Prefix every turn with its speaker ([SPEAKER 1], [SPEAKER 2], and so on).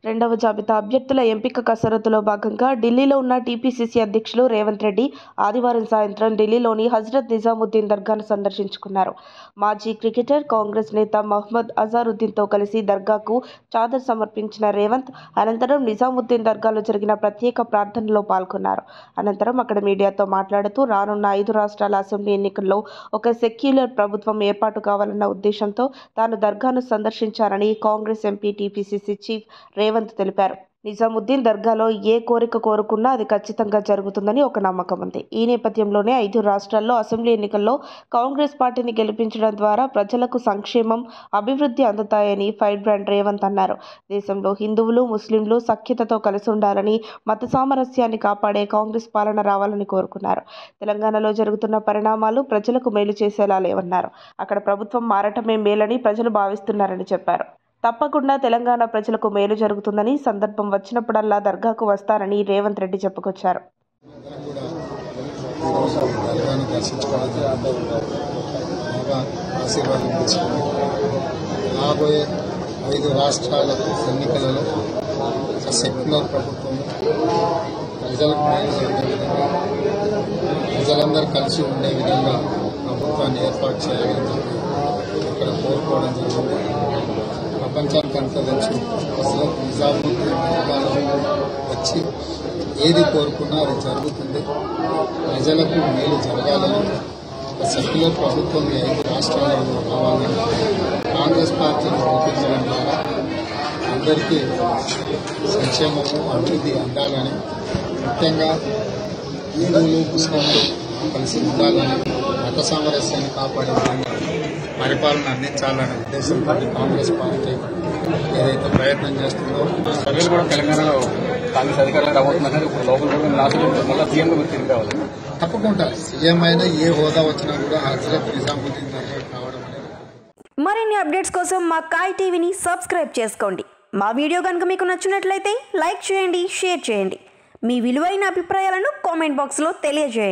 [SPEAKER 1] రెండవ జాబితా అభ్యర్థుల ఎంపిక కసరత్తులో భాగంగా ఢిల్లీలో ఉన్న టీపీసీసీ అధ్యక్షులు రేవంత్ రెడ్డి ఆదివారం సాయంత్రం ఢిల్లీలోని హజ్రత్ నిజాముద్దీన్ దర్గాను సందర్శించుకున్నారు మాజీ క్రికెటర్ కాంగ్రెస్ నేత మహ్మద్ అజారుద్దీన్తో కలిసి దర్గాకు చాదర్ సమర్పించిన రేవంత్ అనంతరం నిజాముద్దీన్ దర్గాలో జరిగిన ప్రత్యేక ప్రార్థనలో పాల్గొన్నారు అనంతరం అక్కడ మీడియాతో మాట్లాడుతూ రానున్న ఐదు రాష్ట్రాల అసెంబ్లీ ఎన్నికల్లో ఒక సెక్యులర్ ప్రభుత్వం ఏర్పాటు కావాలన్న ఉద్దేశంతో తాను దర్గాను సందర్శించారని Congress MP TPCC chief Revanth తెలిపారు నిజాముద్దీన్ దర్గాలో ఏ కోరిక కోరుకున్నా అది ఖచ్చితంగా జరుగుతుందని ఒక నమ్మకం ఉంది ఈ నేపథ్యంలోనే ఐదు రాష్ట్రాల్లో అసెంబ్లీ ఎన్నికల్లో కాంగ్రెస్ పార్టీని గెలిపించడం ద్వారా ప్రజలకు సంక్షేమం అభివృద్ధి అందుతాయని ఫైర్ బ్రాండ్ రేవంత్ అన్నారు దేశంలో హిందువులు ముస్లింలు సఖ్యతతో కలిసి ఉండాలని మత సామరస్యాన్ని కాపాడే కాంగ్రెస్ పాలన రావాలని కోరుకున్నారు తెలంగాణలో జరుగుతున్న పరిణామాలు ప్రజలకు మేలు చేసేలా లేవన్నారు అక్కడ ప్రభుత్వం మారటమే మేలని ప్రజలు భావిస్తున్నారని చెప్పారు తప్పకుండా తెలంగాణ ప్రజలకు మేలు జరుగుతుందని సందర్భం వచ్చినప్పుడల్లా దర్గాకు వస్తారని రేవంత్ రెడ్డి చెప్పుకొచ్చారు
[SPEAKER 2] ఈరోజు దర్గాను దర్శించుకోవడం జరిగింది బాగా ఆశీర్వాదం తీసుకుని రాబోయే ఐదు రాష్ట్రాల ఎన్నికలలో ఒక సెక్యులర్ ప్రభుత్వం ప్రజలకు మేలు జరిగే విధంగా ప్రజలందరూ కలిసి ఉండే విధంగా ప్రభుత్వాన్ని ఏర్పాటు చేయాలని చెప్పి ఇక్కడ కోరుకోవడం జరిగింది ప్రపంచానికి అంతా తెలుసు అసలు నిజాముద్దీన్ దర్గాలో వచ్చి ఏది కోరుకున్నా అది జరుగుతుంది ప్రజలకు మేలు జరగాలని ఒక సెక్యులర్ ప్రభుత్వం ఈ ఐదు రాష్ట్రాలలో రావాలని కాంగ్రెస్ పార్టీని గెలిపించడం ద్వారా అందరికీ సంక్షేమము అభివృద్ధి అందాలని ముఖ్యంగా హిందువులు ముస్లింలు కలిసి ఉండాలని మత సామరస్యాన్ని కాపాడే విధంగా పరిపాలన అందించాలనే ఉద్దేశంతో కాంగ్రెస్ పార్టీ ఏదైతే ప్రయత్నం చేస్తుందో
[SPEAKER 3] ప్రజలు కూడా తెలంగాణలో కాంగ్రెస్ అధికారులు రాబోతున్నారు ఇప్పుడు లోపల కూడా లాస్ట్ మళ్ళీ సీఎంగా మీరు తిరిగి రావాలి
[SPEAKER 2] తప్పకుండా సీఎం అయినా ఏ హోదా వచ్చినా కూడా హజరత్ నిజాముద్దీన్ దగ్గరకు రావడం అనేది
[SPEAKER 4] మరిన్ని అప్డేట్స్ కోసం మా కాయ్ టీవీని సబ్స్క్రైబ్ చేసుకోండి మా వీడియో కనుక మీకు నచ్చినట్లయితే లైక్ చేయండి షేర్ చేయండి మీ విలువైన అభిప్రాయాలను కామెంట్ బాక్స్లో తెలియజేయండి